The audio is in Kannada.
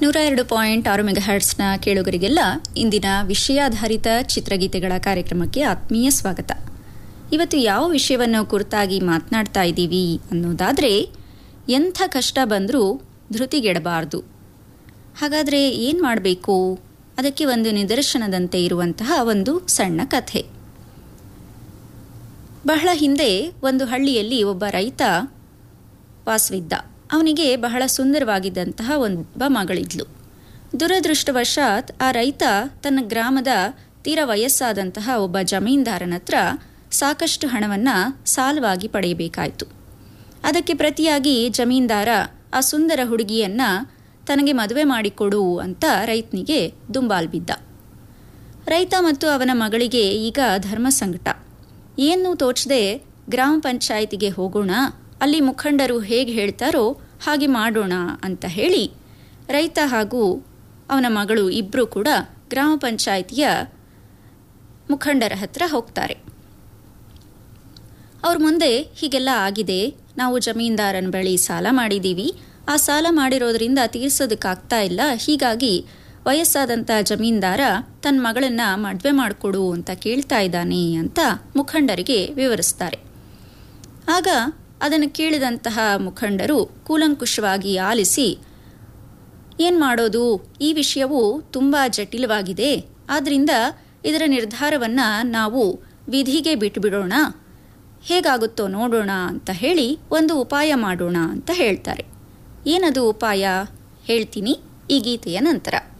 ನೂರ ಎರಡು ಪಾಯಿಂಟ್ ಆರು ಮೆಗಾಹರ್ಟ್ಸ್ನ ಕೇಳುಗರಿಗೆಲ್ಲ ಇಂದಿನ ವಿಷಯಾಧಾರಿತ ಚಿತ್ರಗೀತೆಗಳ ಕಾರ್ಯಕ್ರಮಕ್ಕೆ ಆತ್ಮೀಯ ಸ್ವಾಗತ ಇವತ್ತು ಯಾವ ವಿಷಯವನ್ನು ಕುರಿತಾಗಿ ಮಾತನಾಡ್ತಾ ಇದ್ದೀವಿ ಅನ್ನೋದಾದರೆ ಎಂಥ ಕಷ್ಟ ಬಂದರೂ ಧೃತಿಗೆಡಬಾರ್ದು ಹಾಗಾದರೆ ಏನು ಮಾಡಬೇಕು ಅದಕ್ಕೆ ಒಂದು ನಿದರ್ಶನದಂತೆ ಇರುವಂತಹ ಒಂದು ಸಣ್ಣ ಕಥೆ ಬಹಳ ಹಿಂದೆ ಒಂದು ಹಳ್ಳಿಯಲ್ಲಿ ಒಬ್ಬ ರೈತ ವಾಸವಿದ್ದ ಅವನಿಗೆ ಬಹಳ ಸುಂದರವಾಗಿದ್ದಂತಹ ಒಬ್ಬ ಮಗಳಿದ್ಲು ದುರದೃಷ್ಟವಶಾತ್ ಆ ರೈತ ತನ್ನ ಗ್ರಾಮದ ತೀರ ವಯಸ್ಸಾದಂತಹ ಒಬ್ಬ ಜಮೀನ್ದಾರನ ಹತ್ರ ಸಾಕಷ್ಟು ಹಣವನ್ನು ಸಾಲವಾಗಿ ಪಡೆಯಬೇಕಾಯಿತು ಅದಕ್ಕೆ ಪ್ರತಿಯಾಗಿ ಜಮೀನ್ದಾರ ಆ ಸುಂದರ ಹುಡುಗಿಯನ್ನ ತನಗೆ ಮದುವೆ ಮಾಡಿಕೊಡು ಅಂತ ರೈತನಿಗೆ ದುಂಬಾಲ್ ಬಿದ್ದ ರೈತ ಮತ್ತು ಅವನ ಮಗಳಿಗೆ ಈಗ ಧರ್ಮ ಸಂಕಟ ಏನು ತೋಚದೆ ಗ್ರಾಮ ಪಂಚಾಯಿತಿಗೆ ಹೋಗೋಣ ಅಲ್ಲಿ ಮುಖಂಡರು ಹೇಗೆ ಹೇಳ್ತಾರೋ ಹಾಗೆ ಮಾಡೋಣ ಅಂತ ಹೇಳಿ ರೈತ ಹಾಗೂ ಅವನ ಮಗಳು ಇಬ್ಬರು ಕೂಡ ಗ್ರಾಮ ಪಂಚಾಯಿತಿಯ ಮುಖಂಡರ ಹತ್ರ ಹೋಗ್ತಾರೆ ಅವ್ರ ಮುಂದೆ ಹೀಗೆಲ್ಲ ಆಗಿದೆ ನಾವು ಜಮೀನ್ದಾರನ ಬಳಿ ಸಾಲ ಮಾಡಿದ್ದೀವಿ ಆ ಸಾಲ ಮಾಡಿರೋದ್ರಿಂದ ತೀರ್ಸೋದಕ್ಕಾಗ್ತಾ ಇಲ್ಲ ಹೀಗಾಗಿ ವಯಸ್ಸಾದಂಥ ಜಮೀನ್ದಾರ ತನ್ನ ಮಗಳನ್ನ ಮದುವೆ ಮಾಡಿಕೊಡು ಅಂತ ಕೇಳ್ತಾ ಇದ್ದಾನೆ ಅಂತ ಮುಖಂಡರಿಗೆ ವಿವರಿಸ್ತಾರೆ ಆಗ ಅದನ್ನು ಕೇಳಿದಂತಹ ಮುಖಂಡರು ಕೂಲಂಕುಷವಾಗಿ ಆಲಿಸಿ ಏನು ಮಾಡೋದು ಈ ವಿಷಯವು ತುಂಬ ಜಟಿಲವಾಗಿದೆ ಆದ್ದರಿಂದ ಇದರ ನಿರ್ಧಾರವನ್ನು ನಾವು ವಿಧಿಗೆ ಬಿಟ್ಟುಬಿಡೋಣ ಹೇಗಾಗುತ್ತೋ ನೋಡೋಣ ಅಂತ ಹೇಳಿ ಒಂದು ಉಪಾಯ ಮಾಡೋಣ ಅಂತ ಹೇಳ್ತಾರೆ ಏನದು ಉಪಾಯ ಹೇಳ್ತೀನಿ ಈ ಗೀತೆಯ ನಂತರ